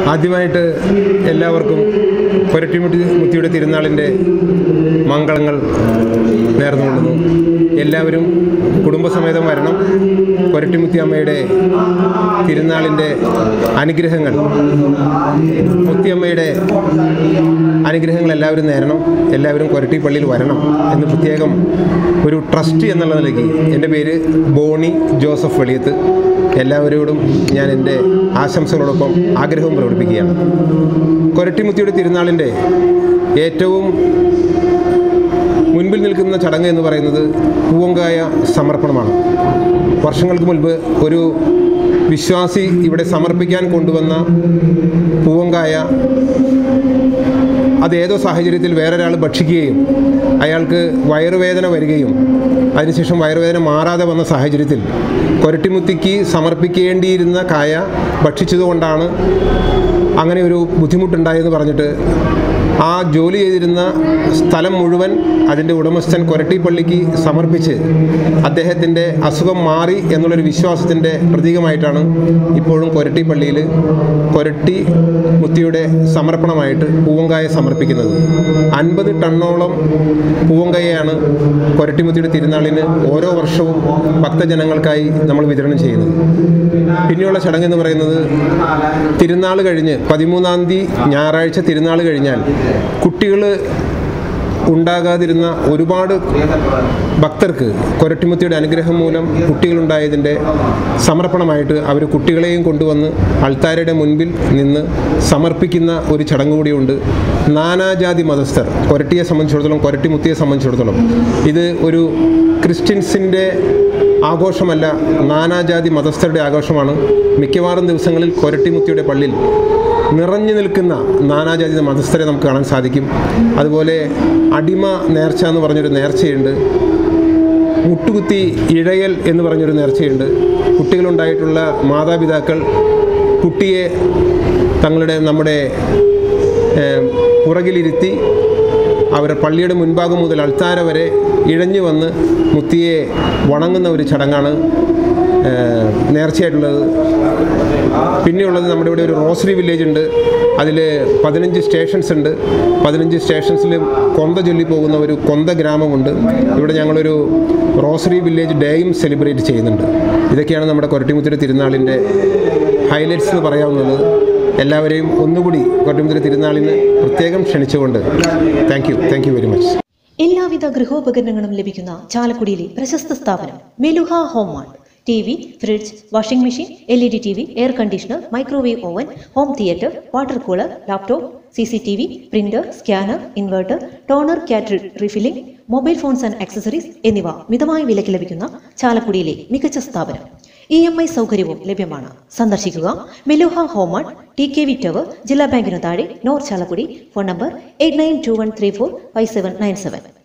ആദ്യമായിട്ട് എല്ലാവർക്കും കൊരട്ടിമുട്ടി മുത്തിയുടെ തിരുനാളിൻ്റെ മംഗളങ്ങൾ നേർന്നുകൊള്ളുന്നു എല്ലാവരും കുടുംബസമേതം വരണം കൊരട്ടിമുത്തി അമ്മയുടെ തിരുനാളിൻ്റെ അനുഗ്രഹങ്ങൾ മുത്തിയമ്മയുടെ അനുഗ്രഹങ്ങൾ എല്ലാവരും നേരണം എല്ലാവരും കൊരട്ടി പള്ളിയിൽ വരണം എന്ന് പ്രത്യേകം ഒരു ട്രസ്റ്റ് എന്നുള്ള നിലയ്ക്ക് എൻ്റെ പേര് ബോണി ജോസഫ് വെളിയത്ത് എല്ലാവരോടും ഞാൻ എൻ്റെ ആശംസകളോടൊപ്പം ആഗ്രഹവും പ്രകടിപ്പിക്കുകയാണ് കൊരട്ടിമുത്തിയുടെ തിരുനാളിൻ്റെ ഏറ്റവും മുൻപിൽ നിൽക്കുന്ന ചടങ്ങ് എന്ന് പറയുന്നത് പൂവങ്കായ സമർപ്പണമാണ് വർഷങ്ങൾക്ക് മുൻപ് ഒരു വിശ്വാസി ഇവിടെ സമർപ്പിക്കാൻ കൊണ്ടുവന്ന പൂവങ്കായ അതേതോ സാഹചര്യത്തിൽ വേറൊരാൾ ഭക്ഷിക്കുകയും അയാൾക്ക് വയറുവേദന വരികയും അതിനുശേഷം വയറുവേദന മാറാതെ വന്ന സാഹചര്യത്തിൽ കൊരട്ടിമുത്തിക്ക് സമർപ്പിക്കേണ്ടിയിരുന്ന കായ ഭക്ഷിച്ചതുകൊണ്ടാണ് അങ്ങനെ ഒരു ബുദ്ധിമുട്ടുണ്ടായെന്ന് പറഞ്ഞിട്ട് ആ ജോലി ചെയ്തിരുന്ന സ്ഥലം മുഴുവൻ അതിൻ്റെ ഉടമസ്ഥൻ കൊരട്ടിപ്പള്ളിക്ക് സമർപ്പിച്ച് അദ്ദേഹത്തിൻ്റെ അസുഖം മാറി എന്നുള്ളൊരു വിശ്വാസത്തിൻ്റെ പ്രതീകമായിട്ടാണ് ഇപ്പോഴും കൊരട്ടിപ്പള്ളിയിൽ കൊരട്ടി മുത്തിയുടെ സമർപ്പണമായിട്ട് പൂവങ്കായ സമർപ്പിക്കുന്നത് അൻപത് ടണ്ണോളം പൂവങ്കായയാണ് കൊരട്ടിമുത്തിയുടെ തിരുനാളിന് ഓരോ വർഷവും ഭക്തജനങ്ങൾക്കായി നമ്മൾ വിതരണം ചെയ്യുന്നത് പിന്നെയുള്ള ചടങ്ങ് എന്ന് പറയുന്നത് തിരുനാൾ കഴിഞ്ഞ് പതിമൂന്നാം തീയതി ഞായറാഴ്ച തിരുനാൾ കഴിഞ്ഞാൽ കുട്ടികൾ ഉണ്ടാകാതിരുന്ന ഒരുപാട് ഭക്തർക്ക് കൊരട്ടിമുത്തിയുടെ അനുഗ്രഹം മൂലം കുട്ടികളുണ്ടായതിൻ്റെ സമർപ്പണമായിട്ട് അവർ കുട്ടികളെയും കൊണ്ടുവന്ന് അൾത്താരയുടെ മുൻപിൽ നിന്ന് സമർപ്പിക്കുന്ന ഒരു ചടങ്ങ് കൂടിയുണ്ട് നാനാജാതി മതസ്ഥർ കൊരട്ടിയെ സംബന്ധിച്ചിടത്തോളം കൊരട്ടിമുത്തിയെ സംബന്ധിച്ചിടത്തോളം ഇത് ഒരു ക്രിസ്ത്യൻസിൻ്റെ ആഘോഷമല്ല നാനാജാതി മതസ്ഥരുടെ ആഘോഷമാണ് മിക്കവാറും ദിവസങ്ങളിൽ കൊരട്ടിമുത്തിയുടെ പള്ളിയിൽ നിറഞ്ഞു നിൽക്കുന്ന നാനാജാതി മതസ്ഥരെ നമുക്ക് കാണാൻ സാധിക്കും അതുപോലെ അടിമ നേർച്ച എന്ന് പറഞ്ഞൊരു നേർച്ചയുണ്ട് മുട്ടുകുത്തി ഇഴയൽ എന്ന് പറഞ്ഞൊരു നേർച്ചയുണ്ട് കുട്ടികളുണ്ടായിട്ടുള്ള മാതാപിതാക്കൾ കുട്ടിയെ തങ്ങളുടെ നമ്മുടെ ഏഹ്, പുറകിലിരുത്തി അവർ പള്ളിയുടെ മുൻഭാഗം മുതൽ അൾത്താര വരെ ഇഴഞ്ഞു വന്ന് മുത്തിയെ വണങ്ങുന്ന ഒരു ചടങ്ങാണ് ഏഹ്, നേർച്ചയായിട്ടുള്ളത് പിന്നെയുള്ളത് നമ്മുടെ ഇവിടെ ഒരു റോസറി വില്ലേജ് ഉണ്ട് അതിൽ പതിനഞ്ച് സ്റ്റേഷൻസ് ഉണ്ട് പതിനഞ്ച് സ്റ്റേഷൻസിലും കൊന്ത ചൊല്ലി പോകുന്ന ഒരു കൊന്ത ഗ്രാമമുണ്ട് ഇവിടെ ഞങ്ങളൊരു റോസറി വില്ലേജ് ഡേയും സെലിബ്രേറ്റ് ചെയ്യുന്നുണ്ട് ഇതൊക്കെയാണ് നമ്മുടെ കൊരട്ടിമുത്തിരി തിരുനാളിൻ്റെ ഹൈലൈറ്റ്സ് എന്ന് പറയാവുന്നത് എല്ലാവരെയും ഒന്നുകൂടി കൊരട്ടിമുത്തിരി തിരുനാളിന് പ്രത്യേകം ക്ഷണിച്ചുകൊണ്ട് thank you thank you very much എല്ലാവിധ ഗൃഹോപകരണങ്ങളും ലഭിക്കുന്ന ചാലക്കുടിയിലെ പ്രശസ്ത സ്ഥാപനം Meluha home mart T V fridge washing machine L E D T V air conditioner microwave oven home theatre water cooler laptop C C T V printer scanner inverter toner കാറ്റർ refilling mobile phones and accessories എന്നിവ മിതമായ വിലയ്ക്ക് ലഭിക്കുന്ന ചാലക്കുടിയിലെ മികച്ച സ്ഥാപനം E M I സൗകര്യവും ലഭ്യമാണ് സന്ദർശിക്കുക Meluha home mart T K V tower ജില്ലാ ബാങ്കിനു താഴെ north Chalakudy phone number eight nine two one three four five seven nine seven